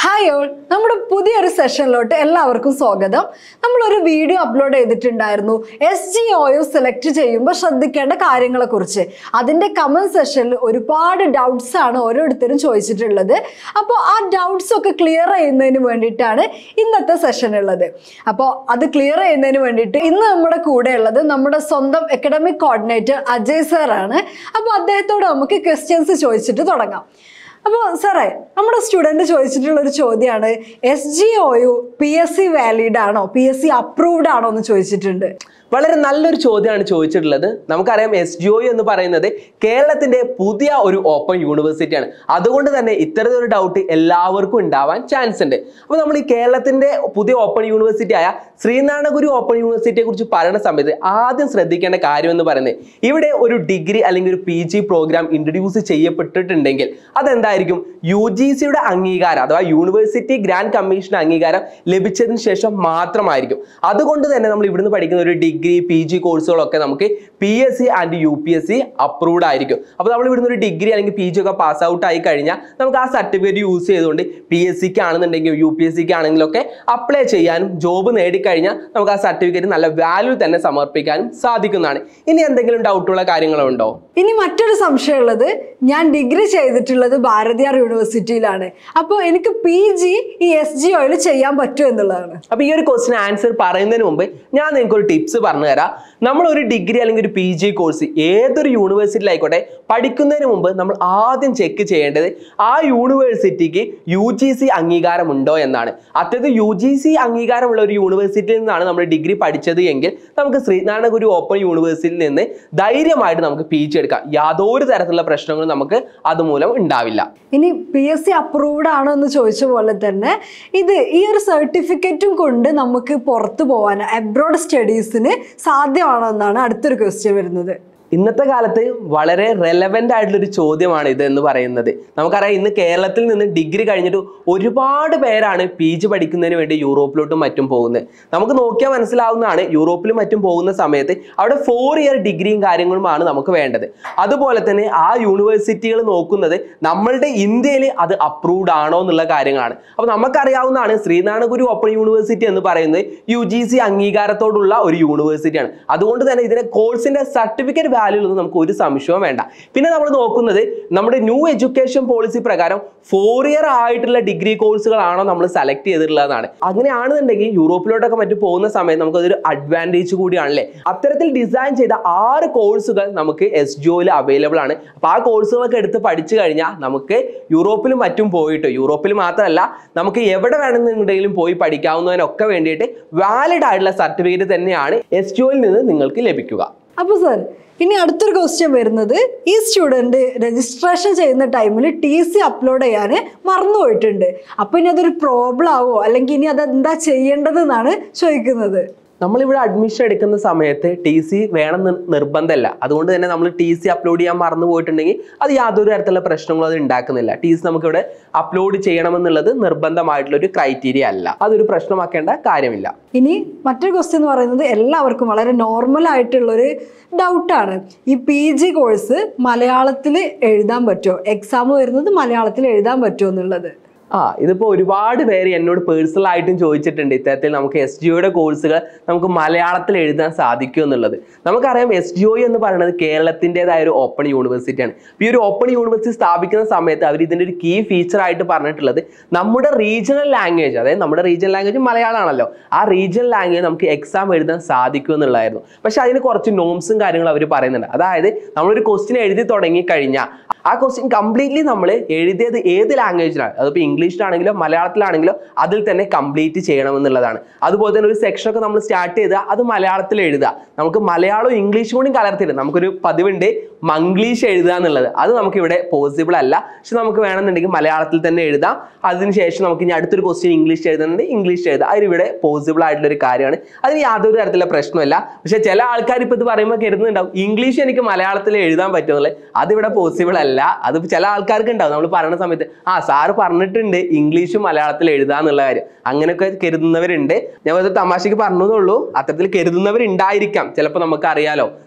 hi all നമ്മുടെ പുതിയൊരു സെഷനിലോട്ട് എല്ലാവർക്കും സ്വാഗതം നമ്മളൊരു വീഡിയോ അപ്ലോഡ് ചെയ്തിട്ടുണ്ടായിരുന്നു S G O U select ചെയ്യുമ്പോൾ ശ്രദ്ധിക്കേണ്ട കാര്യങ്ങളെ കുറിച്ച് അതിൻ്റെ കമൻറ്റ് സെഷനിൽ ഒരുപാട് ഡൗട്ട്സ് ആണ് ഓരോരുത്തരും ചോദിച്ചിട്ടുള്ളത് അപ്പോൾ ആ ഡൗട്ട്സ് ഒക്കെ ക്ലിയർ ചെയ്യുന്നതിന് വേണ്ടിയിട്ടാണ് ഇന്നത്തെ സെഷൻ ഉള്ളത് അപ്പോൾ അത് ക്ലിയർ ചെയ്യുന്നതിന് വേണ്ടിയിട്ട് ഇന്ന് നമ്മുടെ കൂടെ ഉള്ളത് നമ്മുടെ സ്വന്തം അക്കാഡമിക് കോർഡിനേറ്റർ അജയ് സാറാണ് അപ്പോൾ അദ്ദേഹത്തോട് നമുക്ക് ക്വസ്റ്റ്യൻസ് ചോദിച്ചിട്ട് തുടങ്ങാം അപ്പോൾ സാറേ നമ്മുടെ സ്റ്റുഡൻറ്റ് ചോദിച്ചിട്ടുള്ള ഒരു ചോദ്യമാണ് S G O U P S C valid ആണോ പി എസ് സി അപ്രൂവ്ഡ് ആണോ എന്ന് ചോദിച്ചിട്ടുണ്ട് വളരെ നല്ലൊരു ചോദ്യമാണ് ചോദിച്ചിട്ടുള്ളത് നമുക്കറിയാം എസ് ജി ഒ എന്ന് പറയുന്നത് കേരളത്തിന്റെ പുതിയ ഒരു ഓപ്പൺ യൂണിവേഴ്സിറ്റിയാണ് അതുകൊണ്ട് തന്നെ ഇത്തരത്തിലൊരു ഡൗട്ട് എല്ലാവർക്കും ഉണ്ടാവാൻ ചാൻസ് ഉണ്ട് അപ്പോൾ നമ്മൾ ഈ കേരളത്തിന്റെ പുതിയ ഓപ്പൺ യൂണിവേഴ്സിറ്റി ആയ ശ്രീനാരായണ ഗുരു ഓപ്പൺ യൂണിവേഴ്സിറ്റിയെ കുറിച്ച് പറയുന്ന സമയത്ത് ആദ്യം ശ്രദ്ധിക്കേണ്ട കാര്യം എന്ന് പറയുന്നത് ഇവിടെ ഒരു ഡിഗ്രി അല്ലെങ്കിൽ ഒരു പി ജി പ്രോഗ്രാം ഇൻട്രൊഡ്യൂസ് ചെയ്യപ്പെട്ടിട്ടുണ്ടെങ്കിൽ അതെന്തായിരിക്കും യു ജി സിയുടെ അംഗീകാരം അഥവാ യൂണിവേഴ്സിറ്റി ഗ്രാൻഡ് കമ്മീഷൻ അംഗീകാരം ലഭിച്ചതിന് ശേഷം മാത്രമായിരിക്കും അതുകൊണ്ട് തന്നെ നമ്മൾ ഇവിടുന്ന് പഠിക്കുന്ന ഒരു ഡിഗ്രി പി ജി കോഴ്സുകളൊക്കെ നമുക്ക് P S C and U P S C approved ആയിരിക്കും അപ്പോൾ നമ്മൾ ഇവിടുന്ന് ഒരു ഡിഗ്രി അല്ലെങ്കിൽ പി ജി ഒക്കെ പാസ് ഔട്ട് ആയി കഴിഞ്ഞാൽ നമുക്ക് ആ സർട്ടിഫിക്കറ്റ് യൂസ് ചെയ്തുകൊണ്ട് പി എസ് സിക്ക് ആണെന്നുണ്ടെങ്കിൽ യു പി എസ് സിക്ക് ആണെങ്കിലൊക്കെ അപ്ലൈ ചെയ്യാനും ജോബ് നേടിക്കഴിഞ്ഞാൽ നമുക്ക് ആ സർട്ടിഫിക്കറ്റ് നല്ല വാല്യൂ തന്നെ സമർപ്പിക്കാനും സാധിക്കുന്നതാണ് ഇനി എന്തെങ്കിലും ഡൗട്ടുള്ള കാര്യങ്ങളുണ്ടോ ഇനി മറ്റൊരു സംശയമുള്ളത് ഞാൻ ഡിഗ്രി ചെയ്തിട്ടുള്ളത് ഭാരതിയാർ യൂണിവേഴ്സിറ്റിയിലാണ് അപ്പോൾ എനിക്ക് പി ജി ഈ എസ് ജി ഒയിൽ ചെയ്യാൻ പറ്റുമോ എന്നുള്ളതാണ് അപ്പൊ ഈ ഒരു ക്വസ്റ്റിന് ആൻസർ പറയുന്നതിന് മുമ്പ് ഞാൻ നിങ്ങൾക്ക് ഒരു ടിപ്സ് പറഞ്ഞു തരാം നമ്മൾ ഒരു ഡിഗ്രി അല്ലെങ്കിൽ ഒരു പി ജി കോഴ്സ് ഏതൊരു യൂണിവേഴ്സിറ്റിയിലായിക്കോട്ടെ പഠിക്കുന്നതിന് മുമ്പ് നമ്മൾ ആദ്യം ചെക്ക് ചെയ്യേണ്ടത് ആ യൂണിവേഴ്സിറ്റിക്ക് യു ജി സി അംഗീകാരം ഉണ്ടോ എന്നാണ് അത്തരത്തിൽ യു ജി സി അംഗീകാരമുള്ള ഒരു യൂണിവേഴ്സിറ്റിയിൽ നിന്നാണ് നമ്മൾ ഡിഗ്രി പഠിച്ചത് എങ്കിൽ നമുക്ക് ശ്രീനാരായണ ഗുരു ഓപ്പൺ യൂണിവേഴ്സിറ്റിയിൽ നിന്ന് ധൈര്യമായിട്ട് നമുക്ക് പി ജി എടുക്കാം യാതൊരു തരത്തിലുള്ള പ്രശ്നങ്ങളും നമുക്ക് അതുമൂലം ഉണ്ടാവില്ല ഇനി പി എസ് സി അപ്രൂവ്ഡ് ആണോ എന്ന് ചോദിച്ച പോലെ തന്നെ ഇത് ഈ ഒരു സർട്ടിഫിക്കറ്റും കൊണ്ട് നമുക്ക് പുറത്തു പോകാൻ അബ്രോഡ് സ്റ്റഡീസിന് സാധ്യമാണോ എന്നാണ് അടുത്തൊരു ക്വസ്റ്റ്യൻ വരുന്നത് ഇന്നത്തെ കാലത്ത് വളരെ റെലവെന്റ് ആയിട്ടുള്ള ഒരു ചോദ്യമാണ് ഇത് എന്ന് പറയുന്നത് നമുക്കറിയാം ഇന്ന് കേരളത്തിൽ നിന്ന് ഡിഗ്രി കഴിഞ്ഞിട്ട് ഒരുപാട് പേരാണ് പി ജി പഠിക്കുന്നതിന് വേണ്ടി യൂറോപ്പിലോട്ടും മറ്റും പോകുന്നത് നമുക്ക് നോക്കിയാൽ മനസ്സിലാവുന്നതാണ് യൂറോപ്പിലും മറ്റും പോകുന്ന സമയത്ത് അവിടെ ഫോർ ഇയർ ഡിഗ്രിയും കാര്യങ്ങളുമാണ് നമുക്ക് വേണ്ടത് അതുപോലെ തന്നെ ആ യൂണിവേഴ്സിറ്റികൾ നോക്കുന്നത് നമ്മളുടെ ഇന്ത്യയിൽ അത് അപ്രൂവ്ഡ് ആണോ എന്നുള്ള കാര്യങ്ങളാണ് അപ്പോൾ നമുക്കറിയാവുന്നതാണ് ശ്രീനാരായണ ഗുരു ഓപ്പൺ യൂണിവേഴ്സിറ്റി എന്ന് പറയുന്നത് യു ജി സി അംഗീകാരത്തോടുള്ള ഒരു യൂണിവേഴ്സിറ്റിയാണ് അതുകൊണ്ട് തന്നെ ഇതിന്റെ കോഴ്സിന്റെ സർട്ടിഫിക്കറ്റ് വാല്യൂ ഒന്നും നമുക്ക് ഒരു സംശയവും വേണ്ട പിന്നെ നമ്മൾ നോക്കുന്നത് നമ്മുടെ ന്യൂ എഡ്യൂക്കേഷൻ പോളിസി പ്രകാരം ഫോർ ഇയർ ആയിട്ടുള്ള ഡിഗ്രി കോഴ്സുകളാണോ നമ്മൾ സെലക്ട് ചെയ്തിട്ടുള്ളതാണ് അങ്ങനെയാണെന്നുണ്ടെങ്കിൽ യൂറോപ്പിലോട്ടൊക്കെ മറ്റു പോകുന്ന സമയത്ത് നമുക്ക് അതൊരു അഡ്വാൻറ്റേജ് കൂടിയാണല്ലേ അത്തരത്തിൽ ഡിസൈൻ ചെയ്ത ആറ് കോഴ്സുകൾ നമുക്ക് എസ് ജിഒയിൽ അവൈലബിൾ ആണ് അപ്പോൾ ആ കോഴ്സുകളൊക്കെ എടുത്ത് പഠിച്ചു കഴിഞ്ഞാൽ നമുക്ക് യൂറോപ്പിലും മറ്റും പോയിട്ട് യൂറോപ്പിൽ മാത്രമല്ല നമുക്ക് എവിടെ വേണമെന്നുണ്ടെങ്കിലും പോയി പഠിക്കാവുന്നതിനൊക്കെ വേണ്ടിയിട്ട് വാലിഡ് ആയിട്ടുള്ള സർട്ടിഫിക്കറ്റ് തന്നെയാണ് എസ് ജിഒയിൽ നിന്ന് നിങ്ങൾക്ക് ലഭിക്കുക അപ്പോൾ സർ ഇനി അടുത്തൊരു ക്വസ്റ്റ്യൻ വരുന്നത് ഈ സ്റ്റുഡൻറ്റ് രജിസ്ട്രേഷൻ ചെയ്യുന്ന ടൈമിൽ ടി സി അപ്ലോഡ് ചെയ്യാൻ മറന്നുപോയിട്ടുണ്ട് അപ്പോൾ ഇനി അതൊരു പ്രോബ്ലം ആവോ അല്ലെങ്കിൽ ഇനി അത് എന്താ ചെയ്യേണ്ടതെന്നാണ് ചോദിക്കുന്നത് നമ്മളിവിടെ അഡ്മിഷൻ എടുക്കുന്ന സമയത്ത് ടി സി വേണം എന്ന് നിർബന്ധമല്ല അതുകൊണ്ട് തന്നെ നമ്മൾ ടി സി അപ്ലോഡ് ചെയ്യാൻ മറന്നു പോയിട്ടുണ്ടെങ്കിൽ അത് യാതൊരു തരത്തിലുള്ള പ്രശ്നങ്ങളും അത് ഉണ്ടാക്കുന്നില്ല ടി സി നമുക്കിവിടെ അപ്ലോഡ് ചെയ്യണമെന്നുള്ളത് നിർബന്ധമായിട്ടുള്ള ഒരു ക്രൈറ്റീരിയ അല്ല അതൊരു പ്രശ്നമാക്കേണ്ട കാര്യമില്ല ഇനി മറ്റൊരു ക്വസ്റ്റ്യൻ എന്ന് പറയുന്നത് എല്ലാവർക്കും വളരെ നോർമൽ ആയിട്ടുള്ളൊരു ഡൗട്ടാണ് ഈ പി ജി കോഴ്സ് മലയാളത്തിൽ എഴുതാൻ പറ്റുമോ എക്സാം വരുന്നത് മലയാളത്തിൽ എഴുതാൻ പറ്റുമോ എന്നുള്ളത് ആ ഇതിപ്പോൾ ഒരുപാട് പേര് എന്നോട് പേഴ്സണൽ ആയിട്ടും ചോദിച്ചിട്ടുണ്ട് ഇത്തരത്തിൽ നമുക്ക് എസ് ജി ഒയുടെ കോഴ്സുകൾ നമുക്ക് മലയാളത്തിൽ എഴുതാൻ സാധിക്കും എന്നുള്ളത് നമുക്കറിയാം എസ് ജി ഒ എന്ന് പറയുന്നത് കേരളത്തിൻ്റെതായ ഒരു ഓപ്പൺ യൂണിവേഴ്സിറ്റിയാണ് ഈ ഒരു ഓപ്പൺ യൂണിവേഴ്സിറ്റി സ്ഥാപിക്കുന്ന സമയത്ത് അവർ ഇതിൻ്റെ ഒരു കീ ഫീച്ചർ ആയിട്ട് പറഞ്ഞിട്ടുള്ളത് നമ്മുടെ റീജിയണൽ ലാംഗ്വേജ് അതായത് നമ്മുടെ റീജിയണൽ ലാംഗ്വേജ് മലയാളമാണല്ലോ ആ റീജിയണൽ ലാംഗ്വേജ് നമുക്ക് എക്സാം എഴുതാൻ സാധിക്കും എന്നുള്ളതായിരുന്നു പക്ഷെ അതിന് കുറച്ച് നോംസും കാര്യങ്ങളും അവർ പറയുന്നുണ്ട് അതായത് നമ്മളൊരു ക്വസ്റ്റ്യൻ എഴുതി തുടങ്ങി കഴിഞ്ഞാൽ ആ ക്വസ്റ്റ്യൻ കംപ്ലീറ്റ്ലി നമ്മൾ എഴുതിയത് ഏത് ലാംഗ്വേജിലാണ് അതിപ്പോൾ ഇംഗ്ലീഷിലാണെങ്കിലോ മലയാളത്തിലാണെങ്കിലോ അതിൽ തന്നെ കംപ്ലീറ്റ് ചെയ്യണമെന്നുള്ളതാണ് അതുപോലെ തന്നെ ഒരു സെക്ഷനൊക്കെ നമ്മൾ സ്റ്റാർട്ട് ചെയ്താൽ അത് മലയാളത്തിൽ എഴുതുക നമുക്ക് മലയാളവും ഇംഗ്ലീഷും കൂടി കലർത്തിയിട്ട് നമുക്കൊരു പതിവുണ്ട് മംഗ്ലീഷ് എഴുതുക എന്നുള്ളത് അത് നമുക്ക് ഇവിടെ പോസിബിൾ അല്ല പക്ഷെ നമുക്ക് വേണമെന്നുണ്ടെങ്കിൽ മലയാളത്തിൽ തന്നെ എഴുതാം അതിനുശേഷം നമുക്ക് ഇനി അടുത്തൊരു ക്വസ്റ്റ്യൻ ഇംഗ്ലീഷ് എഴുതുന്നുണ്ട് ഇംഗ്ലീഷ് എഴുതാം അതിനിവിടെ പോസിബിൾ ആയിട്ടുള്ള ഒരു കാര്യമാണ് അതിന് യാതൊരു തരത്തിലുള്ള പ്രശ്നമല്ല പക്ഷെ ചില ആൾക്കാർ ഇപ്പോൾ ഇത് പറയുമ്പോൾ കരുതുന്നുണ്ടാവും ഇംഗ്ലീഷ് എനിക്ക് മലയാളത്തിൽ എഴുതാൻ പറ്റുമെന്നുള്ളത് അതിവിടെ പോസിബിൾ അല്ല അത് ചില ആൾക്കാർക്ക് ഉണ്ടാവും നമ്മൾ പറയുന്ന സമയത്ത് ആ സാറ് പറഞ്ഞിട്ടുണ്ട് ഇംഗ്ലീഷും മലയാളത്തിൽ എഴുതാന്നുള്ള കാര്യം അങ്ങനെയൊക്കെ കരുതുന്നവരുണ്ട് ഞാൻ വെറുതെ തമാശക്ക് പറഞ്ഞതേ ഉള്ളൂ അത്തരത്തിൽ കരുതുന്നവരുണ്ടായിരിക്കാം ചിലപ്പോൾ നമുക്ക് അറിയാലോ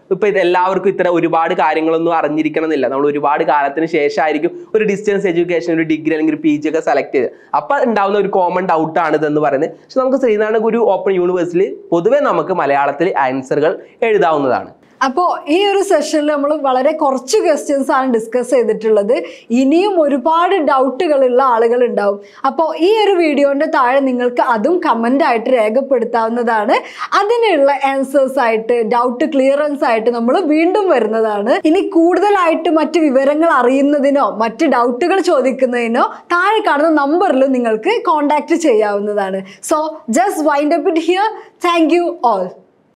ഇപ്പൊ ഇത് എല്ലാവർക്കും ഇത്ര ഒരുപാട് കാര്യങ്ങളൊന്നും അറിഞ്ഞിരിക്കണം എന്നില്ല നമ്മൾ ഒരുപാട് കാലത്തിന് ശേഷമായിരിക്കും ഒരു ഡിസ്റ്റൻസ് എഡ്യൂക്കേഷൻ ഒരു ഡിഗ്രി അല്ലെങ്കിൽ ഒരു പി ജി ഒക്കെ സെലക്ട് ചെയ്ത് അപ്പൊ ഉണ്ടാവുന്ന ഒരു കോമൺ ഡൗട്ട് ആണ് ഇതെന്ന് പറയുന്നത് പക്ഷെ നമുക്ക് ശ്രീനാരായണ ഗുരു ഓപ്പൺ യൂണിവേഴ്സിൽ പൊതുവെ നമുക്ക് മലയാളത്തിൽ ആൻസറുകൾ എഴുതാവുന്നതാണ് അപ്പോൾ ഈ ഒരു സെഷനിൽ നമ്മൾ വളരെ കുറച്ച് ക്വസ്റ്റ്യൻസ് ആണ് ഡിസ്കസ് ചെയ്തിട്ടുള്ളത് ഇനിയും ഒരുപാട് ഡൗട്ടുകളുള്ള ആളുകൾ ഉണ്ടാവും അപ്പോൾ ഈ ഒരു വീഡിയോൻ്റെ താഴെ നിങ്ങൾക്ക് അതും കമൻ്റ് ആയിട്ട് രേഖപ്പെടുത്താവുന്നതാണ് അതിനുള്ള ആൻസേഴ്സ് ആയിട്ട് ഡൗട്ട് ക്ലിയറൻസ് ആയിട്ട് നമ്മൾ വീണ്ടും വരുന്നതാണ് ഇനി കൂടുതലായിട്ട് മറ്റ് വിവരങ്ങൾ അറിയുന്നതിനോ മറ്റ് ഡൗട്ടുകൾ ചോദിക്കുന്നതിനോ താഴെ കാണുന്ന നമ്പറിൽ നിങ്ങൾക്ക് കോൺടാക്ട് ചെയ്യാവുന്നതാണ് so just wind up it here thank you all